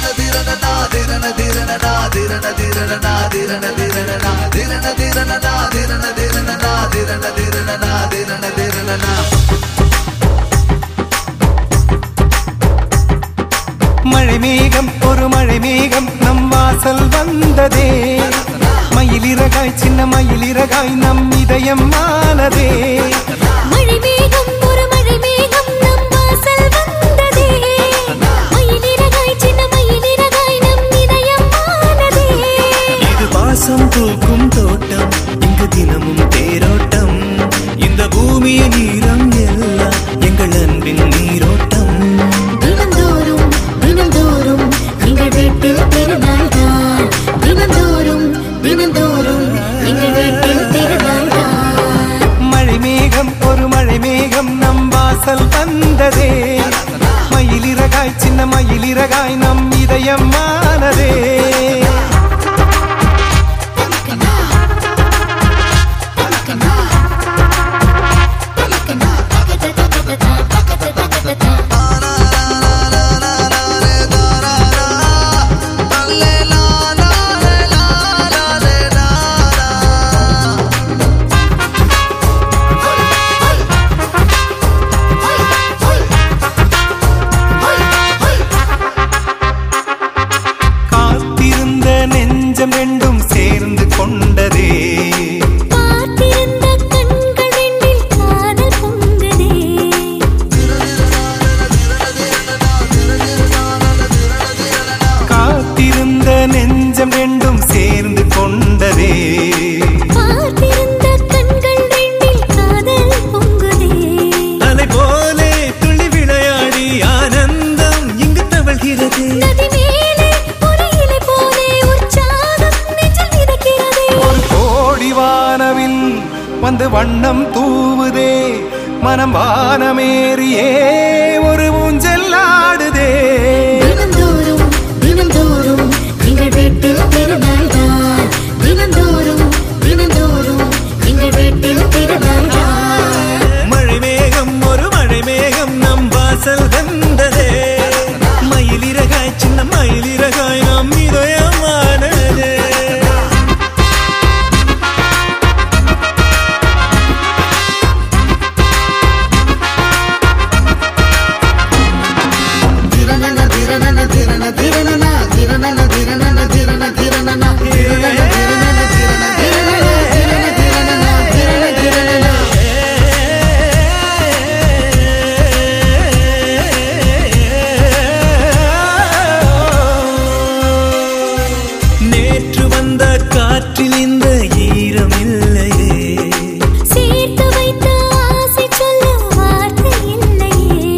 மழை மேகம் ஒரு மழை மேகம் நம் வாசல் வந்ததே மயிலிறகாய் சின்ன மயிலிறகாய் நம் இதயம் ஆனதே மழை மேகம் ஒரு மழை மேகம் நம் வாசல் வந்ததே மயிலிறகாய் சின்ன மயிலிறகாய் நம் இதயம் ஆனதே இது வாசம் பூக்கும் தோட்டம் இங்கு தினமும் தேரோட்டம் இந்த பூமியின் நீரம் எல்லாம் எங்கள் அன்பின் நீரோட்டம் தினந்தோறும் தினந்தோறும் எங்கள் வீட்டில் திருநாள் தான் தினந்தோறும் தினந்தோறும் எங்கள் வீட்டில் திருநாள் தான் மழை மேகம் ஒரு மழை மேகம் நம் வாசல் வந்ததே மயிலிறகாய் சின்ன மயிலிறகாய் நம் இதயம் ஆனதே காத்திருந்த நெஞ்சம் ரெண்டும் சேர்ந்து கொண்டதே பார்த்திருந்த கண்கள் ரெண்டில் காதல் பொங்குதே காத்திருந்த நெஞ்சம் ரெண்டும் சேர்ந்து கொண்டதே பார்த்திருந்த கண்கள் ரெண்டில் காதல் பொங்குதே அலை போலே துள்ளி விளையாடி ஆனந்தம் இங்கு தவழ்கிறது நதி மேலே ஒரு இலை போலே உற்சாகம் நெஞ்சில் மிதக்கிறதே ஒரு கோடி வானவில் வந்து வண்ணம் தூவுதே மனம் வானமேறியே ஒரு ஊஞ்சல் ஆடுதே தினந்தோறும் தினந்தோறும் எங்கள் வீட்டில் திருநாள் தான் தினந்தோறும் தினந்தோறும் எங்கள் வீட்டில் திருநாள் தான் மழை மேகம் ஒரு மழை மேகம் நம் வாசல் வந்ததே மயிலிறகாய் சின்ன மயிலிறகாய் நம் இதயமானதே நேற்று வந்த காற்றில் இந்த ஈரம் இல்லையே சேர்த்து வைத்த ஆசை சொல்ல வார்த்தை இல்லையே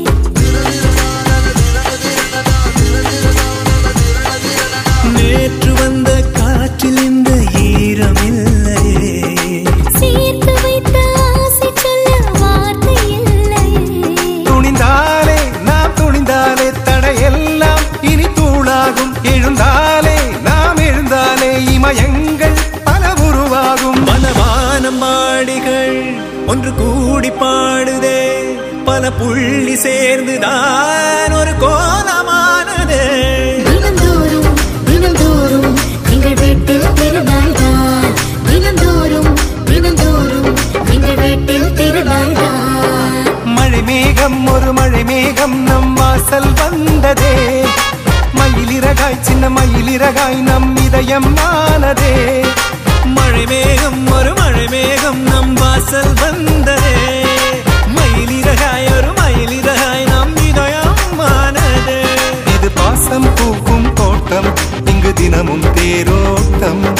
நேற்று வந்த காற்றில் இந்த ஈரம் இல்லையே சேர்த்து வைத்த ஆசை சொல்ல வார்த்தை இல்லையே துணிந்தாலே நாம் துணிந்தாலே தடையெல்லாம் இனி தூளாகும் எழுந்தாலே நாம் எழுந்தாலே இமயங்கள் பல உருவாகும் பலவானம் மாடிகள் ஒன்று கூடி பாடுதே பல புள்ளி சேர்ந்துதான் ஒரு கோலமானதே தினந்தோறும் தினந்தோறும் எங்கள் வீட்டில் திருநாள் தான் தினந்தோறும் தினந்தோறும் எங்கள் வீட்டில் திருநாள் தான் மழை மேகம் ஒரு மழை மேகம் நம் வாசல் வந்ததே மயிலிறகாய் சின்ன மயிலிறகாய் நம் இதயம் ஆனதே மழை மேகம் ஒரு மழை மேகம் நம் வாசல் வந்ததே மயிலிறகாய் ஒரு மயிலிறகாய் நம் இதயமானதே இது பாசம் பூக்கும் தோட்டம் இங்கு தினமும் தேரோட்டம்